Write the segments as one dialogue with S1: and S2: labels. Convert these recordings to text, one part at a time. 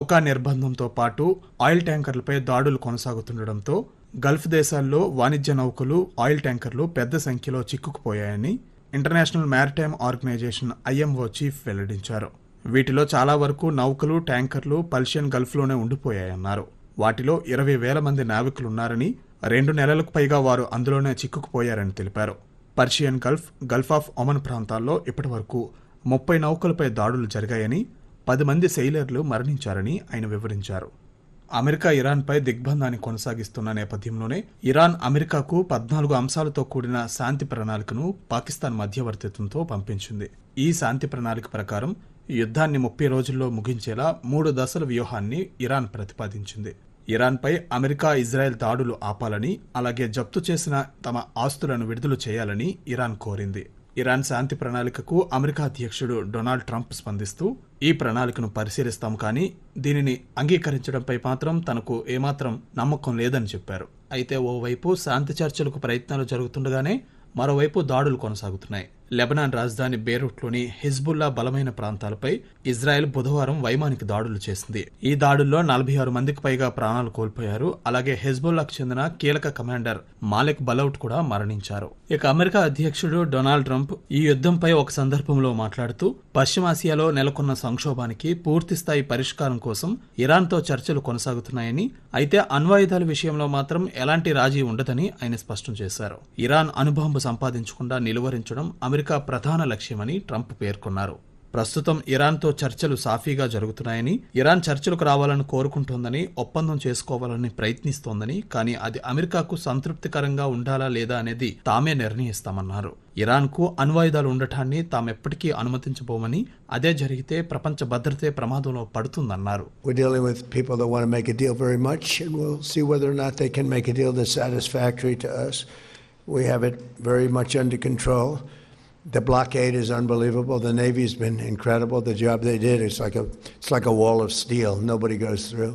S1: నౌకా నిర్బంధంతో పాటు ఆయిల్ ట్యాంకర్లపై దాడులు కొనసాగుతుండటంతో గల్ఫ్ దేశాల్లో వాణిజ్య నౌకలు ఆయిల్ ట్యాంకర్లు పెద్ద సంఖ్యలో చిక్కుకుపోయాయని international maritime organisation IMO chief వెల్లడించారు వీటిలో చాలా వరకు నౌకలు ట్యాంకర్లు పర్షియన్ గల్ఫ్లోనే ఉండిపోయాయన్నారు వాటిలో ఇరవై వేల మంది నావికులున్నారని రెండు నెలలకు పైగా వారు అందులోనే చిక్కుకుపోయారని తెలిపారు Persian Gulf Gulf of Oman ప్రాంతాల్లో ఇప్పటివరకు ముప్పై నౌకలపై దాడులు జరిగాయని పది మంది సెయిలర్లు మరణించారని ఆయన వివరించారు అమెరికా ఇరాన్పై దిగ్బంధాన్ని కొనసాగిస్తున్న నేపథ్యంలోనే ఇరాన్ అమెరికాకు పద్నాలుగు అంశాలతో కూడిన శాంతి ప్రణాళికను పాకిస్తాన్ మధ్యవర్తిత్వంతో పంపించింది ఈ శాంతి ప్రణాళిక ప్రకారం యుద్ధాన్ని ముప్పై రోజుల్లో ముగించేలా మూడు దశల వ్యూహాన్ని ఇరాన్ ప్రతిపాదించింది ఇరాన్పై అమెరికా ఇజ్రాయెల్ దాడులు ఆపాలని అలాగే జప్తు చేసిన తమ ఆస్తులను విడుదల చేయాలని ఇరాన్ కోరింది ఇరాన్ శాంతి ప్రణాళికకు అమెరికా అధ్యక్షుడు డొనాల్డ్ ట్రంప్ స్పందిస్తూ ఈ ప్రణాళికను పరిశీలిస్తాం కానీ దీనిని అంగీకరించడంపై మాత్రం తనకు ఏమాత్రం నమ్మకం లేదని చెప్పారు అయితే ఓవైపు శాంతి చర్చలకు ప్రయత్నాలు జరుగుతుండగానే మరోవైపు దాడులు కొనసాగుతున్నాయి లెబనాన్ రాజధాని బేరూట్లోని హిజ్బుల్లా బలమైన ప్రాంతాలపై ఇజ్రాయెల్ బుధవారం వైమానిక దాడులు చేసింది ఈ దాడుల్లో నలభై ఆరు మందికి పైగా ప్రాణాలు కోల్పోయారు అలాగే హెజ్బుల్లాకు చెందిన కీలక కమాండర్ మాలిక్ బలౌట్ కూడా మరణించారు ఇక అమెరికా అధ్యక్షుడు డొనాల్డ్ ట్రంప్ ఈ యుద్ధంపై ఒక సందర్భంలో మాట్లాడుతూ పశ్చిమాసియాలో నెలకొన్న సంక్షోభానికి పూర్తిస్థాయి పరిష్కారం కోసం ఇరాన్తో చర్చలు కొనసాగుతున్నాయని అయితే అణ్వాయుధాల విషయంలో మాత్రం ఎలాంటి రాజీ ఉండదని ఆయన స్పష్టం చేశారు ఇరాన్ అణుబాంబు సంపాదించకుండా నిలువరించడం అమెరికా ప్రధాన లక్ష్యమని ట్రంప్ పేర్కొన్నారు ప్రస్తుతం ఇరాన్తో చర్చలు సాఫీగా జరుగుతున్నాయని ఇరాన్ చర్చలకు రావాలని కోరుకుంటోందని ఒప్పందం చేసుకోవాలని ప్రయత్నిస్తోందని కానీ అది అమెరికాకు సంతృప్తికరంగా ఉండాలా లేదా అనేది తామే నిర్ణయిస్తామన్నారు ఇరాన్కు అణ్వాయుధాలు ఉండటాన్ని తామెప్పటికీ అనుమతించబోమని అదే జరిగితే ప్రపంచ భద్రతే ప్రమాదంలో పడుతుందన్నారు
S2: We're dealing with people that want to make a deal very much, and we'll see whether or not they can make a deal that's satisfactory to us. We have it very much under control. The blockade is unbelievable. The Navy's been incredible. The job they did is like a it's like a wall of steel. Nobody goes through.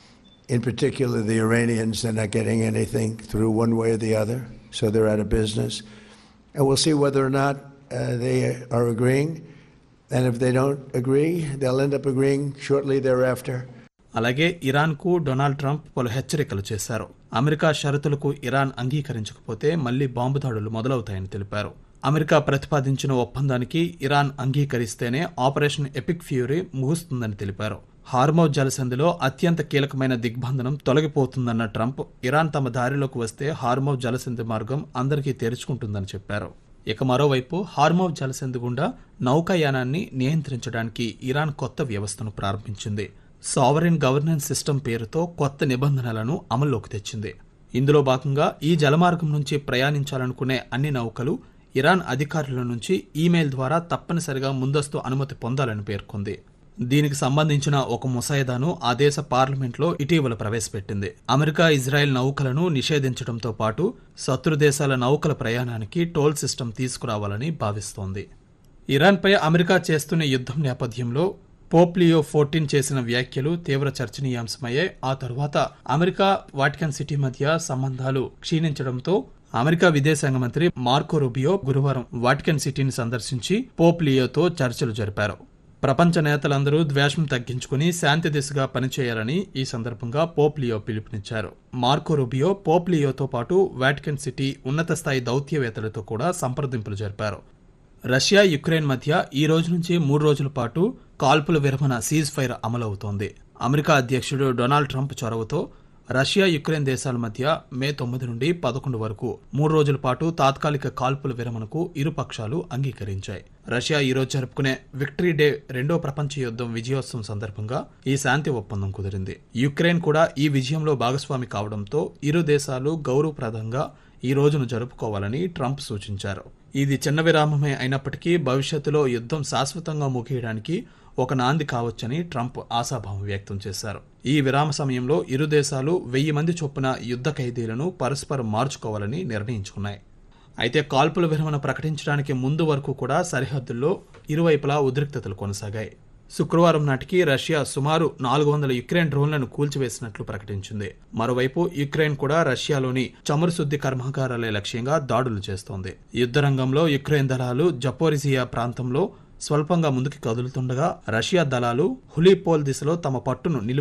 S2: In particular, the Iranians, they're not getting anything through one way or the other, so they're out of business. And we'll see whether or not uh, they are agreeing. And if they don't agree, they'll end up agreeing shortly thereafter.
S1: అలాగే ఇరాన్కు Donald Trump పలు హెచ్చరికలు చేశారు America షరతులకు Iran అంగీకరించకపోతే మళ్లీ bomb దాడులు మొదలవుతాయని తెలిపారు America ప్రతిపాదించిన ఒప్పందానికి Iran అంగీకరిస్తేనే ఆపరేషన్ ఎపిక్ ఫ్యూరీ ముగుస్తుందని తెలిపారు హార్మో జలసంధిలో అత్యంత కీలకమైన దిగ్బంధనం తొలగిపోతుందన్న ట్రంప్ ఇరాన్ తమ దారిలోకి వస్తే హార్మో జలసంధి మార్గం అందరికీ తెరుచుకుంటుందని చెప్పారు ఇక మరోవైపు హార్మో జలసంధి గుండా నౌకాయానాన్ని నియంత్రించడానికి ఇరాన్ కొత్త వ్యవస్థను ప్రారంభించింది సావరిన్ గవర్నెన్స్ సిస్టమ్ పేరుతో కొత్త నిబంధనలను అమల్లోకి తెచ్చింది ఇందులో భాగంగా ఈ జలమార్గం నుంచి ప్రయాణించాలనుకునే అన్ని నౌకలు ఇరాన్ అధికారుల నుంచి ఈమెయిల్ ద్వారా తప్పనిసరిగా ముందస్తు అనుమతి పొందాలని పేర్కొంది దీనికి సంబంధించిన ఒక ముసాయిదాను ఆ దేశ పార్లమెంట్లో ఇటీవల ప్రవేశపెట్టింది అమెరికా ఇజ్రాయెల్ నౌకలను నిషేధించడంతో పాటు శత్రు దేశాల నౌకల ప్రయాణానికి టోల్ సిస్టమ్ తీసుకురావాలని భావిస్తోంది ఇరాన్పై అమెరికా చేస్తున్న యుద్ధం నేపథ్యంలో పోప్ లియో ఫోర్టీన్ చేసిన వ్యాఖ్యలు తీవ్ర చర్చనీయాంశమయ్యాయి ఆ తరువాత అమెరికా వాటికన్ సిటీ మధ్య సంబంధాలు క్షీణించడంతో అమెరికా విదేశాంగ మంత్రి మార్కో రుబియో గురువారం వాటికన్ సిటీని సందర్శించి పోప్ లియోతో చర్చలు జరిపారు ప్రపంచ నేతలందరూ ద్వేషం తగ్గించుకుని శాంతి దిశగా పనిచేయాలని ఈ సందర్భంగా పోప్ లియో పిలుపునిచ్చారు మార్కో రుబియో పోప్ లియోతో పాటు వాటికన్ సిటీ ఉన్నత స్థాయి దౌత్యవేత్తలతో కూడా సంప్రదింపులు జరిపారు రష్యా యుక్రెయిన్ మధ్య ఈ రోజు నుంచి మూడు రోజుల పాటు కాల్పుల విరమణ సీజ్ ఫైర్ అమలవుతోంది అమెరికా అధ్యక్షుడు డొనాల్డ్ ట్రంప్ చొరవతో రష్యా యుక్రెయిన్ దేశాల మధ్య మే తొమ్మిది నుండి పదకొండు వరకు మూడు రోజుల పాటు తాత్కాలిక కాల్పుల విరమణకు ఇరు పక్షాలు అంగీకరించాయి రష్యా ఈ రోజు జరుపుకునే విక్టరీ డే రెండో ప్రపంచ యుద్ధం విజయోత్సవం సందర్భంగా ఈ శాంతి ఒప్పందం కుదిరింది యుక్రెయిన్ కూడా ఈ విజయంలో భాగస్వామి కావడంతో ఇరు దేశాలు గౌరవప్రదంగా ఈ రోజును జరుపుకోవాలని ట్రంప్ సూచించారు ఇది చిన్న విరామమే అయినప్పటికీ భవిష్యత్తులో యుద్ధం శాశ్వతంగా ముగియడానికి ఒక నాంది కావచ్చని ట్రంప్ ఆశాభావం వ్యక్తం చేశారు ఈ విరామ సమయంలో ఇరు దేశాలు వెయ్యి మంది చొప్పున యుద్ధ ఖైదీలను పరస్పరం మార్చుకోవాలని నిర్ణయించుకున్నాయి అయితే కాల్పుల విరమణ ప్రకటించడానికి ముందు వరకు కూడా సరిహద్దుల్లో ఇరువైపులా ఉద్రిక్తతలు కొనసాగాయి శుక్రవారం నాటికి రష్యా సుమారు నాలుగు వందల యుక్రెయిన్ డ్రోన్లను కూల్చివేసినట్లు ప్రకటించింది మరోవైపు యుక్రెయిన్ కూడా రష్యాలోని చమురు శుద్ధి కర్మాగారాలే లక్ష్యంగా దాడులు చేస్తోంది యుద్ధ రంగంలో యుక్రెయిన్ దళాలు జపోరిజియా ప్రాంతంలో స్వల్పంగా ముందుకు కదులుతుండగా రష్యా దళాలు హులీపోల్ దిశలో తమ పట్టును నిలుపు